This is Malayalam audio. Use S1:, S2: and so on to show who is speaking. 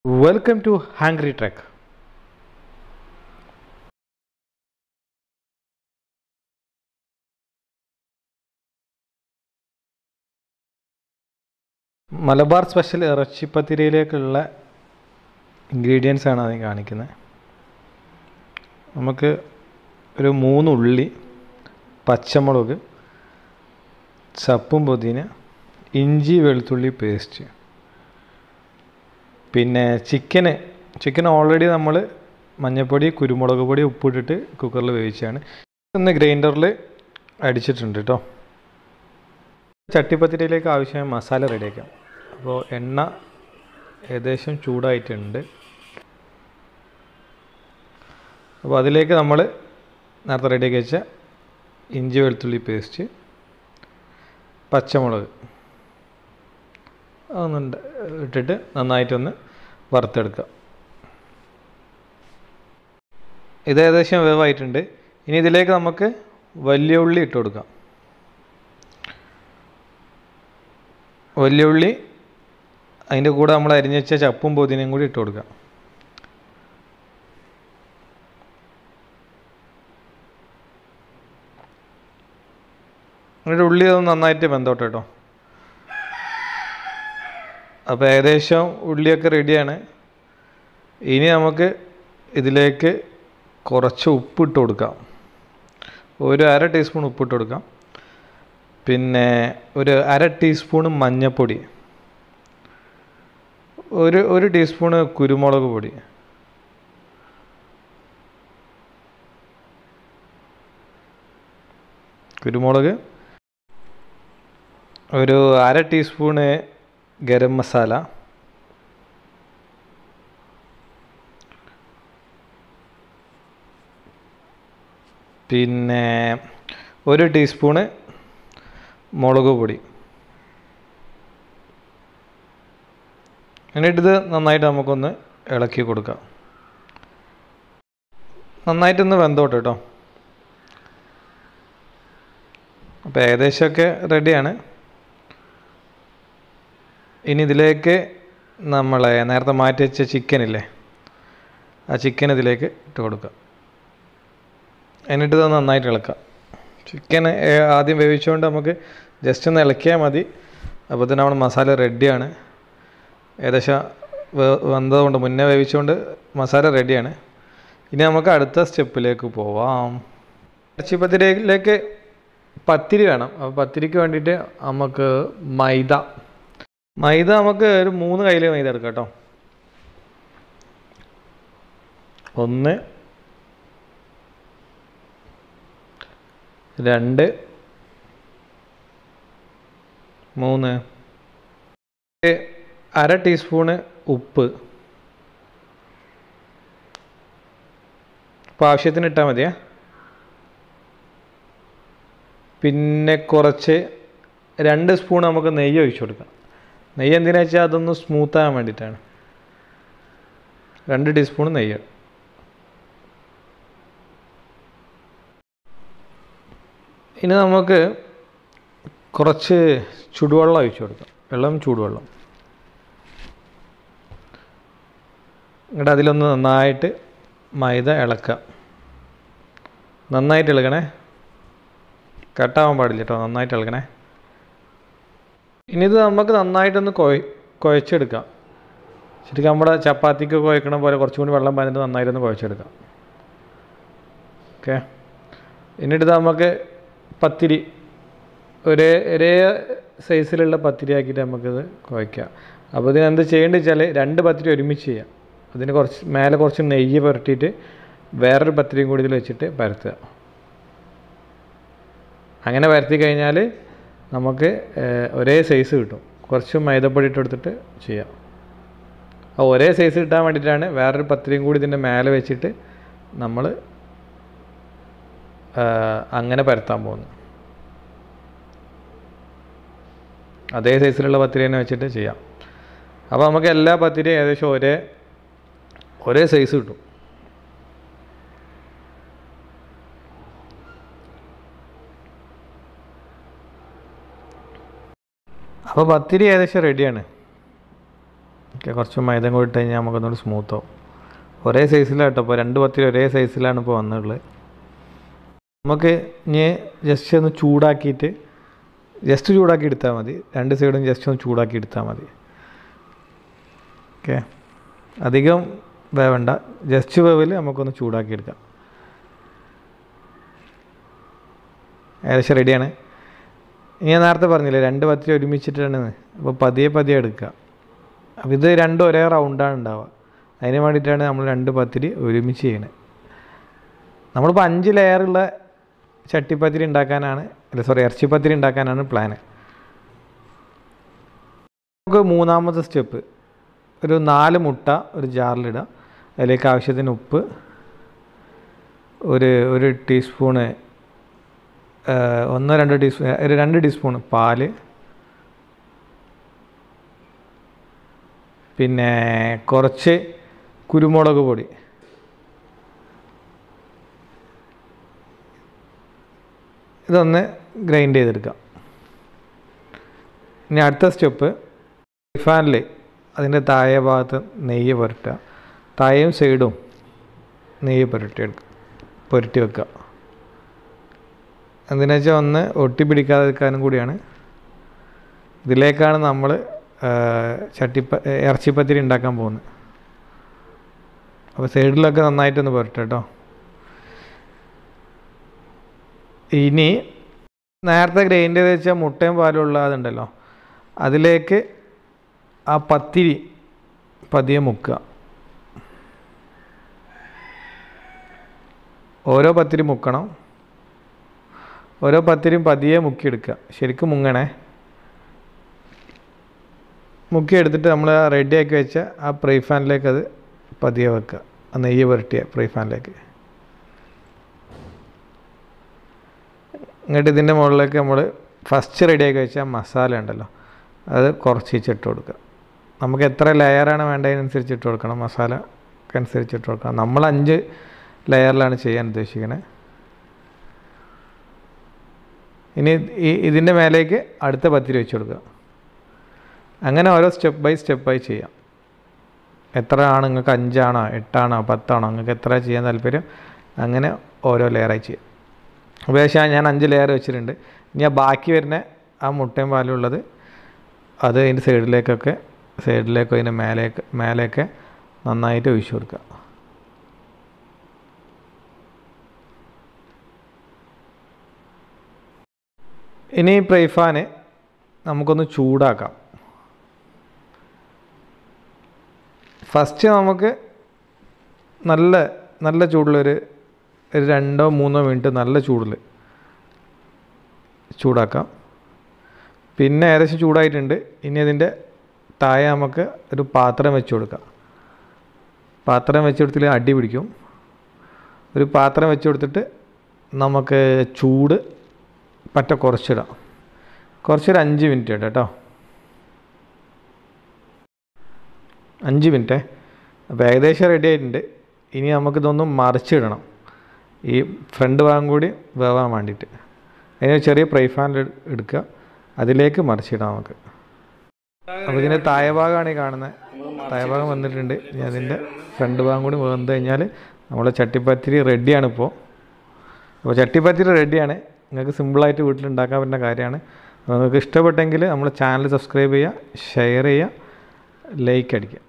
S1: Welcome to Hungry Trek. Malabar special ഇറച്ചിപ്പത്തിരിയിലേക്കുള്ള ഇൻഗ്രീഡിയൻസ് ആണ് ആദ്യം കാണിക്കുന്നത് നമുക്ക് ഒരു മൂന്ന് ഉള്ളി പച്ചമുളക് ചപ്പും പുതിന ഇഞ്ചി വെളുത്തുള്ളി പേസ്റ്റ് പിന്നെ ചിക്കന് ചിക്കൻ ഓൾറെഡി നമ്മൾ മഞ്ഞൾപ്പൊടി കുരുമുളക് പൊടി ഉപ്പിട്ടിട്ട് കുക്കറിൽ വേവിച്ചാണ് ഒന്ന് ഗ്രൈൻഡറിൽ അടിച്ചിട്ടുണ്ട് കേട്ടോ ചട്ടിപ്പത്തിരിയിലേക്ക് ആവശ്യമായ മസാല റെഡിയാക്കാം അപ്പോൾ എണ്ണ ഏകദേശം ചൂടായിട്ടുണ്ട് അപ്പോൾ അതിലേക്ക് നമ്മൾ നേരത്തെ റെഡിയാക്കി വെച്ച ഇഞ്ചി വെളുത്തുള്ളി പേസ്റ്റ് പച്ചമുളക് അതൊന്ന് ഇട്ടിട്ട് നന്നായിട്ടൊന്ന് വറുത്തെടുക്കുക ഇത് ഏകദേശം വേവായിട്ടുണ്ട് ഇനി ഇതിലേക്ക് നമുക്ക് വലിയ ഉള്ളി ഇട്ട് കൊടുക്കാം വലിയ ഉള്ളി അതിൻ്റെ കൂടെ നമ്മൾ അരിഞ്ഞ് വെച്ച ചപ്പും പുതിനയും കൂടി ഇട്ട് കൊടുക്കാം എന്നിട്ട് ഉള്ളി ഒന്ന് നന്നായിട്ട് വെന്തോട്ടെ കേട്ടോ അപ്പോൾ ഏകദേശം ഉള്ളിയൊക്കെ റെഡിയാണ് ഇനി നമുക്ക് ഇതിലേക്ക് കുറച്ച് ഉപ്പിട്ട് കൊടുക്കാം ഒരു അര ടീസ്പൂൺ ഉപ്പിട്ട് കൊടുക്കാം പിന്നെ ഒരു അര ടീസ്പൂൺ മഞ്ഞൾപ്പൊടി ഒരു ഒരു ടീസ്പൂണ് കുരുമുളക് പൊടി കുരുമുളക് ഒരു അര ടീസ്പൂണ് ഗരം മസാല പിന്നെ ഒരു ടീസ്പൂണ് മുളക് പൊടി എന്നിട്ടിത് നന്നായിട്ട് നമുക്കൊന്ന് ഇളക്കി കൊടുക്കാം നന്നായിട്ടൊന്ന് വെന്തോട്ടെ കേട്ടോ അപ്പോൾ ഏകദേശമൊക്കെ റെഡിയാണ് ഇനി ഇതിലേക്ക് നമ്മളെ നേരത്തെ മാറ്റി വെച്ച ചിക്കനില്ലേ ആ ചിക്കൻ ഇതിലേക്ക് ഇട്ട് കൊടുക്കുക എന്നിട്ട് ഇത് നന്നായിട്ട് ഇളക്കുക ചിക്കൻ ആദ്യം വേവിച്ചുകൊണ്ട് നമുക്ക് ജസ്റ്റ് ഒന്ന് ഇളക്കിയാൽ മതി അപ്പോൾ തന്നെ നമ്മുടെ മസാല റെഡിയാണ് ഏകദേശം വന്നതുകൊണ്ട് മുന്നേ വേവിച്ചുകൊണ്ട് മസാല റെഡിയാണ് ഇനി നമുക്ക് അടുത്ത സ്റ്റെപ്പിലേക്ക് പോവാം ഇറച്ചിപ്പത്തിരിയിലേക്ക് പത്തിരി വേണം അപ്പോൾ പത്തിരിക്ക് വേണ്ടിയിട്ട് നമുക്ക് മൈദ മൈദ നമുക്ക് ഒരു മൂന്ന് കയ്യിൽ മൈദ എടുക്കാം കേട്ടോ ഒന്ന് രണ്ട് മൂന്ന് അര ടീസ്പൂണ് ഉപ്പ് അപ്പോൾ ആവശ്യത്തിന് ഇട്ടാൽ മതിയേ പിന്നെ കുറച്ച് രണ്ട് സ്പൂൺ നമുക്ക് നെയ്യ് ഒഴിച്ചു കൊടുക്കാം നെയ്യ് എന്തിനാ വെച്ചാൽ അതൊന്ന് സ്മൂത്ത് ആകാൻ വേണ്ടിയിട്ടാണ് രണ്ട് ടീസ്പൂൺ നെയ്യ് ഇനി നമുക്ക് കുറച്ച് ചുടുവെള്ളം ഒഴിച്ചു കൊടുക്കാം വെള്ളം ചൂടുവെള്ളം എന്നിട്ട് അതിലൊന്ന് നന്നായിട്ട് മൈദ ഇളക്കുക നന്നായിട്ട് ഇളകണേ കട്ടാവാൻ പാടില്ല കേട്ടോ നന്നായിട്ട് ഇളകണേ ഇനി ഇത് നമുക്ക് നന്നായിട്ടൊന്ന് കുഴ കുഴച്ചെടുക്കാം ശരിക്കും നമ്മുടെ ചപ്പാത്തിക്ക് കുഴക്കണ പോലെ കുറച്ചും കൂടി വെള്ളം പാഞ്ഞിട്ട് നന്നായിട്ടൊന്ന് കുഴച്ചെടുക്കാം ഓക്കെ എന്നിട്ട് ഇത് നമുക്ക് പത്തിരി ഒരേ ഒരേ സൈസിലുള്ള പത്തിരി ആക്കിയിട്ട് നമുക്കിത് കുഴയ്ക്കാം അപ്പോൾ ഇതിന് എന്ത് ചെയ്യേണ്ടത് വെച്ചാൽ രണ്ട് പത്തിരി ഒരുമിച്ച് ചെയ്യാം അതിന് കുറച്ച് മേലെ കുറച്ച് നെയ്യ് പുരട്ടിയിട്ട് വേറൊരു പത്തിരിയും കൂടി ഇതിൽ വെച്ചിട്ട് പരത്തുക അങ്ങനെ പരത്തി കഴിഞ്ഞാൽ നമുക്ക് ഒരേ സൈസ് കിട്ടും കുറച്ച് മൈദപ്പൊടി ഇട്ട് കൊടുത്തിട്ട് ചെയ്യാം ആ ഒരേ സൈസ് കിട്ടാൻ വേണ്ടിയിട്ടാണ് വേറൊരു പത്തിരിയും കൂടി ഇതിൻ്റെ മേലെ വെച്ചിട്ട് നമ്മൾ അങ്ങനെ പരത്താൻ പോകുന്നത് അതേ സൈസിലുള്ള പത്തിരി തന്നെ വെച്ചിട്ട് ചെയ്യാം അപ്പോൾ നമുക്ക് എല്ലാ പത്തിരിയും ഏകദേശം ഒരേ ഒരേ സൈസ് കിട്ടും അപ്പോൾ പത്തിരി ഏകദേശം റെഡിയാണ് ഓക്കെ കുറച്ച് മൈദം കൂടി ഇട്ട് കഴിഞ്ഞാൽ നമുക്കൊന്നുകൂടി സ്മൂത്ത് ആവും ഒരേ സൈസിലാണ് കേട്ടോ ഇപ്പോൾ രണ്ട് പത്തിരി ഒരേ സൈസിലാണ് ഇപ്പോൾ വന്നിട്ടുള്ളത് നമുക്ക് ഇനി ജസ്റ്റ് ഒന്ന് ചൂടാക്കിയിട്ട് ജസ്റ്റ് ചൂടാക്കി എടുത്താൽ മതി രണ്ട് സൈഡും ജസ്റ്റ് ഒന്ന് ചൂടാക്കി എടുത്താൽ മതി ഓക്കെ അധികം വേവണ്ട ജസ്റ്റ് വേവിൽ നമുക്കൊന്ന് ചൂടാക്കി എടുക്കാം ഏകദേശം റെഡിയാണ് ഞാൻ നേരത്തെ പറഞ്ഞില്ലേ രണ്ട് പത്തിരി ഒരുമിച്ചിട്ടാണ് അപ്പോൾ പതിയെ പതിയെ എടുക്കുക അപ്പോൾ ഇത് രണ്ടും ഒരേ റൗണ്ടാണ് ഉണ്ടാവുക അതിന് വേണ്ടിയിട്ടാണ് നമ്മൾ രണ്ട് പത്തിരി ഒരുമിച്ച് ചെയ്യണത് നമ്മളിപ്പോൾ അഞ്ച് ലെയറുള്ള ചട്ടിപ്പത്തിരി ഉണ്ടാക്കാനാണ് അല്ല സോറി ഇറച്ചിപ്പത്തിരി ഉണ്ടാക്കാനാണ് പ്ലാന് നമുക്ക് മൂന്നാമത്തെ സ്റ്റെപ്പ് ഒരു നാല് മുട്ട ഒരു ജാറിലിടുക അതിലേക്ക് ആവശ്യത്തിന് ഉപ്പ് ഒരു ഒരു ടീസ്പൂണ് ഒന്നോ രണ്ടോ ടീസ്പൂൺ ഒരു രണ്ട് ടീസ്പൂൺ പാല് പിന്നെ കുറച്ച് കുരുമുളക് പൊടി ഇതൊന്ന് ഗ്രൈൻഡ് ചെയ്തെടുക്കാം ഇനി അടുത്ത സ്റ്റെപ്പ് ഫാനിൽ അതിൻ്റെ താഴെ ഭാഗത്ത് നെയ്യ് പുരട്ടുക താഴെയും സൈഡും നെയ്യ് പുരട്ടി എടുക്കുക പുരട്ടി വെക്കുക എന്തിനാ വെച്ചാൽ ഒന്ന് ഒട്ടി പിടിക്കാതിരിക്കാനും കൂടിയാണ് ഇതിലേക്കാണ് നമ്മൾ ചട്ടിപ്പ ഇറച്ചിപ്പത്തിരി ഉണ്ടാക്കാൻ പോകുന്നത് അപ്പോൾ സൈഡിലൊക്കെ നന്നായിട്ടൊന്ന് പുരട്ടെ കേട്ടോ ഇനി നേരത്തെ ഗ്രൈൻഡ് ചെയ്ത് വെച്ച മുട്ടയും പാലും ഉള്ളതുണ്ടല്ലോ അതിലേക്ക് ആ പത്തിരി പതിയെ മുക്കുക ഓരോ പത്തിരി മുക്കണം ഓരോ പത്തിരിയും പതിയെ മുക്കിയെടുക്കുക ശരിക്കും മുങ്ങണേ മുക്കിയെടുത്തിട്ട് നമ്മൾ റെഡിയാക്കി വെച്ച ആ ഫ്രൈ ഫാനിലേക്ക് അത് പതിയെ വെക്കുക ആ നെയ്യ് പുരട്ടിയ ഫ്രൈ ഫാനിലേക്ക് എന്നിട്ട് ഇതിൻ്റെ മുകളിലേക്ക് നമ്മൾ ഫസ്റ്റ് റെഡിയാക്കി വെച്ച മസാല ഉണ്ടല്ലോ അത് കുറച്ച് ഇട്ട് കൊടുക്കുക നമുക്ക് എത്ര ലെയറാണ് വേണ്ടതിനനുസരിച്ച് ഇട്ട് കൊടുക്കണം മസാല അനുസരിച്ച് ഇട്ട് കൊടുക്കണം നമ്മൾ അഞ്ച് ലെയറിലാണ് ചെയ്യാൻ ഉദ്ദേശിക്കുന്നത് ഇനി ഈ ഇതിൻ്റെ മേലേക്ക് അടുത്ത പത്തിരി വെച്ച് കൊടുക്കുക അങ്ങനെ ഓരോ സ്റ്റെപ്പ് ബൈ സ്റ്റെപ്പായി ചെയ്യാം എത്ര ആണ് നിങ്ങൾക്ക് അഞ്ചാണോ എട്ടാണോ പത്താണോ നിങ്ങൾക്ക് എത്ര ചെയ്യാൻ താല്പര്യം അങ്ങനെ ഓരോ ലെയറായി ചെയ്യാം ഉപേക്ഷം ഞാൻ അഞ്ച് ലെയർ വെച്ചിട്ടുണ്ട് ഇനി ആ ബാക്കി വരുന്ന ആ മുട്ടയും പാലും ഉള്ളത് അത് അതിൻ്റെ സൈഡിലേക്കൊക്കെ സൈഡിലേക്കോ അതിൻ്റെ മേലേക്ക് മേലേക്ക് നന്നായിട്ട് ഒഴിച്ചു കൊടുക്കുക ഇനി ഈ പ്രൈഫാന് നമുക്കൊന്ന് ചൂടാക്കാം ഫസ്റ്റ് നമുക്ക് നല്ല നല്ല ചൂടുള്ളൊരു ഒരു രണ്ടോ മൂന്നോ മിനിറ്റ് നല്ല ചൂടിൽ ചൂടാക്കാം പിന്നെ ഏകദേശം ചൂടായിട്ടുണ്ട് ഇനി അതിൻ്റെ താഴെ നമുക്ക് ഒരു പാത്രം വെച്ച് കൊടുക്കാം പാത്രം വെച്ച് കൊടുത്തിട്ട് അടി പിടിക്കും ഒരു പാത്രം വെച്ച് കൊടുത്തിട്ട് നമുക്ക് ചൂട് പറ്റ കുറച്ചിടാം കുറച്ചൊരു അഞ്ച് മിനിറ്റ് ഇടാം കേട്ടോ അഞ്ച് മിനിറ്റ് അപ്പോൾ ഏകദേശം റെഡി ആയിട്ടുണ്ട് ഇനി നമുക്കിതൊന്ന് മറിച്ചിടണം ഈ ഫ്രണ്ട് ഭാഗം കൂടി വേവാൻ വേണ്ടിയിട്ട് അതിന് ചെറിയ ഫ്രൈ ഫാനിൽ എടുക്കുക അതിലേക്ക് മറിച്ചിടാം നമുക്ക് അപ്പോൾ ഇതിൻ്റെ താഴെ ഭാഗമാണ് ഈ കാണുന്നത് താഴെ ഭാഗം വന്നിട്ടുണ്ട് ഇനി അതിൻ്റെ ഫ്രണ്ട് ഭാഗം കൂടി വെന്ത് കഴിഞ്ഞാൽ നമ്മളെ ചട്ടിപ്പത്തിരി റെഡിയാണ് ഇപ്പോൾ അപ്പോൾ ചട്ടിപ്പത്തിരി റെഡിയാണ് നിങ്ങൾക്ക് സിമ്പിളായിട്ട് വീട്ടിലുണ്ടാക്കാൻ പറ്റുന്ന കാര്യമാണ് അപ്പോൾ നിങ്ങൾക്ക് ഇഷ്ടപ്പെട്ടെങ്കിൽ നമ്മൾ ചാനൽ സബ്സ്ക്രൈബ് ചെയ്യുക ഷെയർ ചെയ്യുക ലൈക്ക് അടിക്കുക